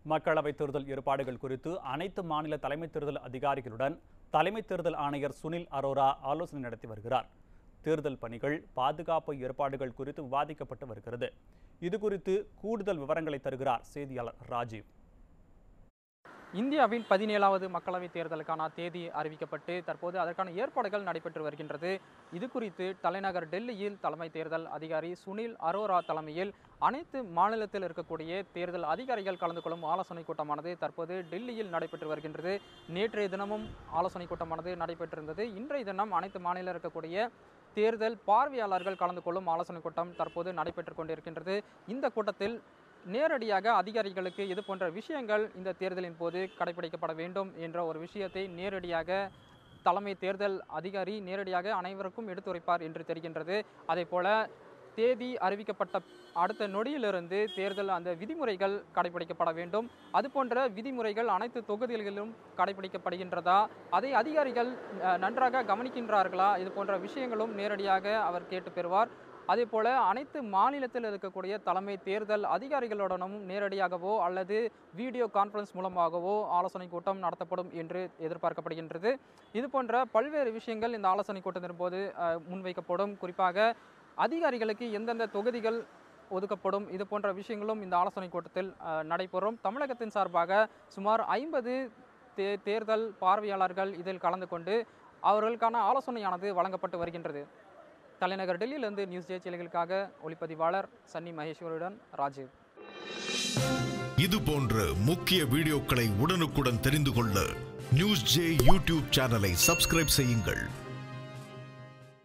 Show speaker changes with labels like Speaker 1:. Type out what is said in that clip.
Speaker 1: மக்களவைத் தேர்தல் ஏற்பாடுகள் குறித்து அனைத்து மாநில தலைமை தேர்தல் அதிகாரிகளுடன் தலைமை தேர்தல் ஆணையர் சுனில் அரோரா ஆலோசனை நடத்தி வருகிறார் தேர்தல் பணிகள் பாதுகாப்பு ஏற்பாடுகள் குறித்து விவாதிக்கப்பட்டு வருகிறது இது குறித்து கூடுதல் விவரங்களை தருகிறார் செய்தியாளர் ராஜீவ்
Speaker 2: இந்தியாவின் பதினேழாவது மக்களவைத் தேர்தலுக்கான தேதி அறிவிக்கப்பட்டு தற்போது அதற்கான ஏற்பாடுகள் நடைபெற்று வருகின்றது இது குறித்து தலைநகர் டெல்லியில் தலைமை தேர்தல் அதிகாரி சுனில் அரோரா தலைமையில் அனைத்து மாநிலத்தில் இருக்கக்கூடிய தேர்தல் அதிகாரிகள் கலந்து கொள்ளும் ஆலோசனை கூட்டமானது தற்போது டெல்லியில் நடைபெற்று வருகின்றது நேற்றைய தினமும் ஆலோசனை கூட்டமானது நடைபெற்றிருந்தது இன்றைய தினம் அனைத்து மாநிலம் இருக்கக்கூடிய தேர்தல் பார்வையாளர்கள் கலந்து கொள்ளும் ஆலோசனை கூட்டம் தற்போது நடைபெற்று கொண்டிருக்கின்றது இந்த கூட்டத்தில் நேரடியாக அதிகாரிகளுக்கு இது போன்ற விஷயங்கள் இந்த தேர்தலின் போது கடைபிடிக்கப்பட வேண்டும் என்ற ஒரு விஷயத்தை நேரடியாக தலைமை தேர்தல் அதிகாரி நேரடியாக அனைவருக்கும் எடுத்துரைப்பார் என்று தெரிகின்றது அதே போல தேதி அறிவிக்கப்பட்ட அடுத்த நொடியிலிருந்து தேர்தல் அந்த விதிமுறைகள் கடைபிடிக்கப்பட வேண்டும் அது போன்ற விதிமுறைகள் அனைத்து தொகுதிகளிலும் கடைபிடிக்கப்படுகின்றதா அதை அதிகாரிகள் அஹ், நன்றாக கவனிக்கின்றார்களா இது போன்ற விஷயங்களும் நேரடியாக அவர் கேட்டு பெறுவார் அதே போல அனைத்து மாநிலத்தில் இருக்கக்கூடிய தலைமை தேர்தல் அதிகாரிகளுடனும் நேரடியாகவோ அல்லது வீடியோ கான்ஃபரன்ஸ் மூலமாகவோ ஆலோசனை கூட்டம் நடத்தப்படும் என்று எதிர்பார்க்கப்படுகின்றது இது போன்ற பல்வேறு விஷயங்கள் இந்த ஆலோசனை கூட்டத்தின் போது அஹ், முன்வைக்கப்படும் குறிப்பாக அதிகாரிகளுக்கு எந்தெந்த தொகுதிகள் ஒதுக்கப்படும் இது போன்ற விஷயங்களும் இந்த ஆலோசனை கூட்டத்தில் அஹ், நடைபெறும் தமிழகத்தின் சார்பாக சுமார் ஐம்பது தே தேர்தல் பார்வையாளர்கள் இதில் கலந்து கொண்டு அவர்களுக்கான ஆலோசனையானது வழங்கப்பட்டு வருகின்றது தலைநகர் டெல்லியிலிருந்து நியூஸ் ஜே செய்திகளுக்காக ஒளிப்பதிவாளர் சன்னி மகேஸ்வருடன் ராஜீவ்
Speaker 3: இது போன்ற முக்கிய வீடியோக்களை உடனுக்குடன் தெரிந்து கொள்ள நியூஸ் ஜே யூடியூப் சேனலை சப்ஸ்கிரைப் செய்யுங்கள்